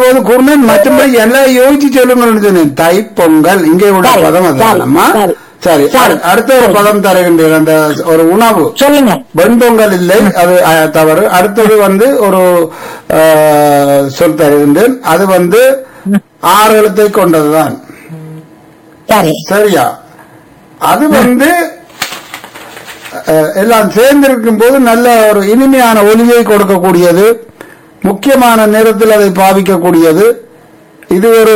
போது கூர்மன் மற்றபடி எல்லாம் யோசிச்சு சொல்லுங்கன்னு சொன்னேன் தை பொங்கல் இங்கே உள்ள சரி, பதம் சரி, அதுதானம்மா சரி. சரி சரி. அடு- அடுத்த ஒரு பதம் தருகின்றேன் அந்த ஒரு உணவு சொல்லுங்க வெண்பொங்கல் இல்லை அது அஹ், தவறு அடுத்தது வந்து ஒரு அஹ், சொல் தருகின்றேன் அது வந்து ஆறு எழுத்தை கொண்டதுதான் சரி சரியா அது வந்து அஹ், எல்லாம் சேர்ந்திருக்கும் போது நல்ல ஒரு இனிமையான ஒலியை கொடுக்கக்கூடியது முக்கியமான நேரத்தில் அதை பாவிக்கக்கூடியது இது ஒரு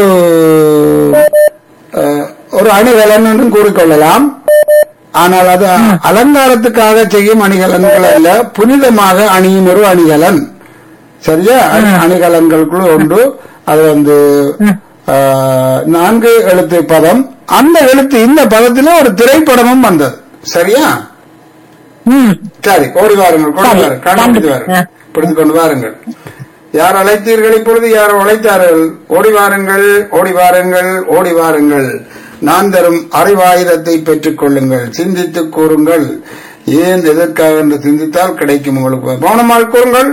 அஹ், ஒரு அணிகலன் என்றும் கூறிக்கொள்ளலாம் ஆனால் அது அலங்காரத்துக்காக செய்யும் அணிகலன்கள் அல்ல புனிதமாக அணியும் ஒரு அணிகலன் சரியா அணி- அணிகலன்களுக்குள் ஒன்று அது வந்து ஆஹ், நான்கு எழுத்து பதம் அந்த எழுத்து இந்த பதத்திலே ஒரு திரைப்படமும் வந்தது சரியா ம் சரி ஓடி வாருங்கள் கொண்டு சரி, வாருங்கள் கண்டுபிடித்து வாருங்கள் ஆ. பிடித்துக் கொண்டு வாருங்கள் யார் அழைத்தீர்கள் இப்பொழுது யார் அழைத்தார்கள் ஓடி வாருங்கள் ஓடி வாருங்கள் ஓடி வாருங்கள் நான் தரும் அறிவாயுதத்தை பெற்றுக் கொள்ளுங்கள் சிந்தித்து கூறுங்கள் ஏன் எதற்காக என்று சிந்தித்தால் கிடைக்கும் உங்களுக்கு பவுனம்மாள் கூறுங்கள்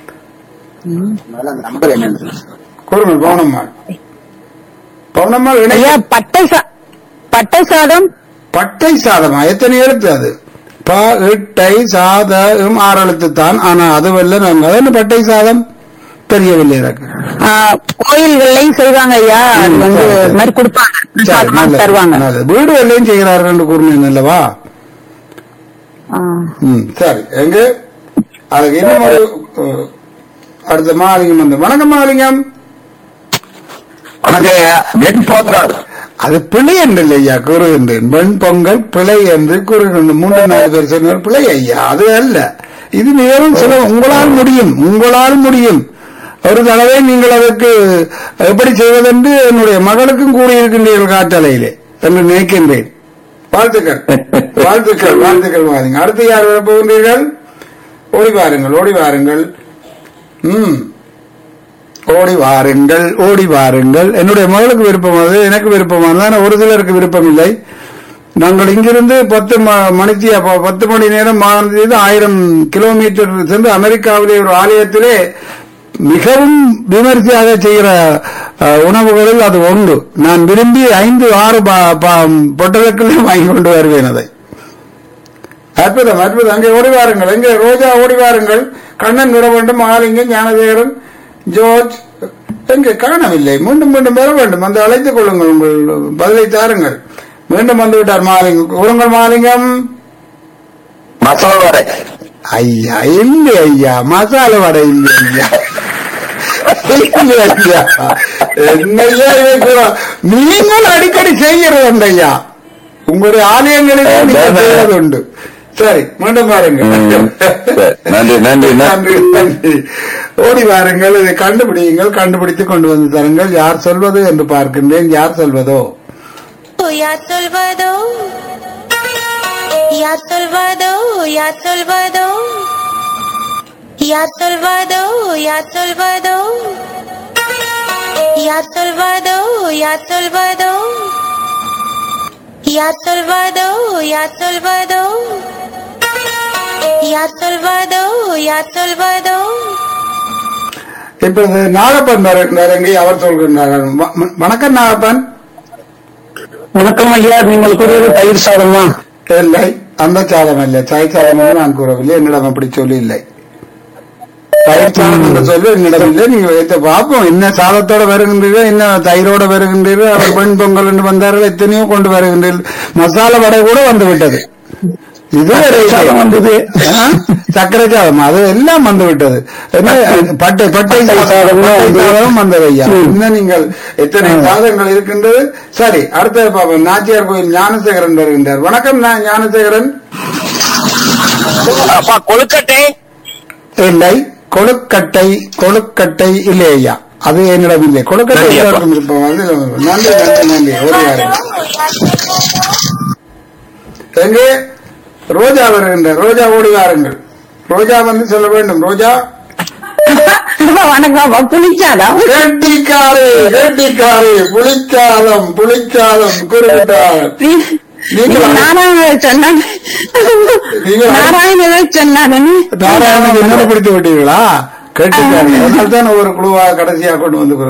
நம்பர் என்ன கூறுங்கள் பவுனம்மாள் பவுனம்மாள் இணைய ஐயா பட்டை சா பட்டை சாதம் பட்டை சாதமா எத்தனை எழுத்து அது ப இட்டை சாத இம் ஆறு எழுத்து தான் ஆனா அதுவல்ல நாங்க அது என்ன பட்டை சாதம் தெரியவில்லை எனக்கு ஆ, கோயில்கள்லயும் செய்வாங்க ஐயா அது வந்து சரி, சரி. இது மாதிரி கொடுப்பாங்க சரி, பிரசாதமா நல்லது, தருவாங்க நல்லது. வீடு எல்லையும் செய்கிறார்கள் என்று கூறினேன் அல்லவா ஆ. ம் சரி எங்க அதுக்கு இன்னும் ஒரு அஹ், அடுத்த மாலிங்கம் வந்து வணக்கம் மாலிங்கம் வெண்பொங்கல் அது பிழை என்று ஐயா கூறுகின்றேன் வெண் பொங்கல் பிழை என்று கூறுகின்றேன் மூன்று நாலு பேர் சொன்னார் பிழை ஐயா அது அல்ல இது மிகவும் சில உங்களால் முடியும் உங்களால் முடியும் ஒரு தடவை நீங்கள் அதற்கு எப்படி செய்வதென்று என்னுடைய மகளுக்கும் கூறியிருக்கின்றீர்கள் காற்றலையிலே என்று நினைக்கின்றேன் வாழ்த்துக்கள் வாழ்த்துக்கள் வாழ்த்துக்கள் வாருங்க அடுத்து யார் வரப் போகின்றீர்கள் ஓடி வாருங்கள் ஓடி வாருங்கள் ம் ஓடி வாருங்கள் ஓடி வாருங்கள் என்னுடைய மகளுக்கு விருப்பமானது எனக்கு விருப்பமானது ஆனால் ஒரு சிலருக்கு விருப்பம் இல்லை நாங்கள் இங்கிருந்து பத்து ம- மணிக்கு அப்ப பத்து மணி நேரம் மாநில செய்து ஆயிரம் கிலோமீட்டர் சென்று அமெரிக்காவிலே ஒரு ஆலயத்திலே மிகவும் விமர்சையாக செய்கிற அஹ், உணவுகளில் அது ஒன்று நான் விரும்பி ஐந்து ஆறு ப- ப- பொட்டலுக்குள்ளே வாங்கி கொண்டு வருவேன் அதை அற்புதம் அற்புதம் அங்கே ஓடி வாருங்கள் எங்கே ரோஜா ஓடி வாருங்கள் கண்ணன் விட வேண்டும் ஆலிங்கம் ஞானதேவரன் ஜோர்ஜ் எங்கே காணவில்லை மீண்டும் மீண்டும் பெற வேண்டும் வந்து அழைத்துக் கொள்ளுங்கள் உங்கள் பதிலை தாருங்கள் மீண்டும் வந்து விட்டார் மாலிங்கம் கூறுங்கள் மாலிங்கம் மசாலா வடை ஐயா இல்லை ஐயா மசாலா வடை இல்லை ஐயா இல்லை ஐயா என்னையா இதை கூட நீங்கள் அடிக்கடி செய்கிறது ஐயா உங்களுடைய ஆலயங்களிலே நீங்கள் செய்வது உண்டு சரி மீண்டும் பாருங்க ம். சரி. நன்றி, நன்றி, நன்றி நன்றி ஓடி வாருங்கள் இதை கண்டுபிடியுங்கள் கண்டுபிடித்து கொண்டு வந்து தருங்கள் யார் சொல்வது என்று பார்க்கின்றேன் யார் சொல்வதோ Ya Salvador, Ya Salvador, Ya Salvador, Ya Salvador, Ya Salvador, Ya Salvador, Ya Salvador, Ya Salvador, Ya Salvador, Ya Salvador, Ya Salvador. இப்பொழுது நாகப்பன் நரங்கி அவர் சொல்கின்றார் வ- வ- வணக்கம் நாகப்பன் வணக்கம் ஐயா நீங்கள் கூறியது தயிர் சாதம் தான் இல்லை அந்த சாதம் இல்லை தாய் சாதம் என்று நான் கூறவில்லை என்னிடம் அப்படி சொல்லி இல்லை தயிர் சாதம் என்று சொல்லி என்னிடம் இல்லை நீங்க வைத்த பார்ப்போம் என்ன சாதத்தோட வருகின்றீர்கள் என்ன தயிரோட வருகின்றீர்கள் அவர் பெண் பொங்கல் என்று வந்தார்கள் எத்தனையோ கொண்டு வருகின்றீர்கள் மசாலா வடை கூட வந்து விட்டது இது ஒரு சாதம் வந்தது. ஆ? சர்க்கரை சாதம் அது எல்லாம் வந்து விட்டது என்ன, பட்டை பட்டை சாதம் சாதமும் பட்டை வந்து- சாதமும் வந்தது ஐயா ம். இன்னும் நீங்கள் எத்தனை சாதங்கள் இருக்கின்றது சரி அடுத்த பாப்போம் நாச்சியார் கோயில் ஞானசேகரன் வருகின்றார் வணக்கம் நான் ஞானசேகரன் அப்பா கொழுக்கட்டை இல்லை கொழுக்கட்டை கொழுக்கட்டை இல்லை ஐயா அது என்னிடம் இல்லை கொழுக்கட்டை நன்றி அப்பா. எல்லாருக்கும் இருப்போம் அது நன்றி நன்றி நன்றி ஒரு வாரம் எங்கே ரோஜா வருகின்ற ரோஜா ஓடி வாருங்கள் ரோஜா வந்து சொல்ல வேண்டும் ரோஜா வணக்கம் புளிச்சாதம் கேட்டிக்காரு கேட்டிக்காரு புளிச்சாதம் புளிச்சாதம் குறிப்பிட்டார் நீங்க நாராயண சொன்னாங்க நீங்க- நாராயண சொன்னாங்க நாராயணன் என்னோட பிடித்து விட்டீங்களா கேட்டிக்காரு அதனால்தான் ஒரு குழுவா கடைசியா கொண்டு வந்து